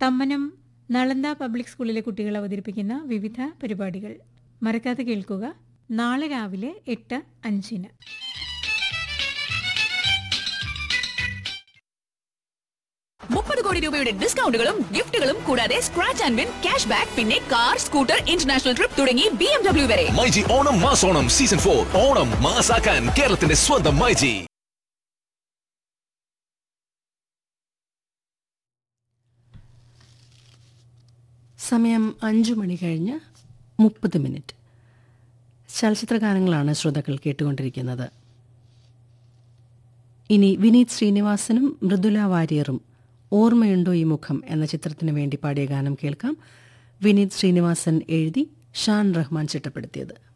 Thammanam Nalanda public സ്കൂളിലെ കുട്ടികൾ അവതരിപ്പിക്കുന്ന വിവിധ പരിപാടികൾ മറക്കാതെ കേൾക്കുക നാളെ രാവിലെ എട്ട് അഞ്ചിന് മുപ്പത് കോടി രൂപയുടെ ഡിസ്കൗണ്ടുകളും ഗിഫ്റ്റുകളും കൂടാതെ scratch and win cash back പിന്നെ കാർ സ്കൂട്ടർ ഇന്റർനാഷണൽ ട്രിപ്പ് തുടങ്ങി ബി എം ഡബ്ല്യു വരെ മൈജി ഓണം മാസോണം സീസൺ ഫോർ ഓണം മാസാക്കാൻ കേരളത്തിന്റെ സ്വന്തം മൈജി സമയം അഞ്ചു മണി കഴിഞ്ഞ് മുപ്പത് മിനിറ്റ് ചലച്ചിത്ര ഗാനങ്ങളാണ് ശ്രോതാക്കൾ കേട്ടുകൊണ്ടിരിക്കുന്നത് ഇനി വിനീത് ശ്രീനിവാസനും മൃദുല വാര്യറും ഓർമ്മയുണ്ടോ ഈ മുഖം എന്ന ചിത്രത്തിന് വേണ്ടി പാടിയ ഗാനം കേൾക്കാം വിനീത് ശ്രീനിവാസൻ എഴുതി ഷാൻ റഹ്മാൻ ചിട്ടപ്പെടുത്തിയത്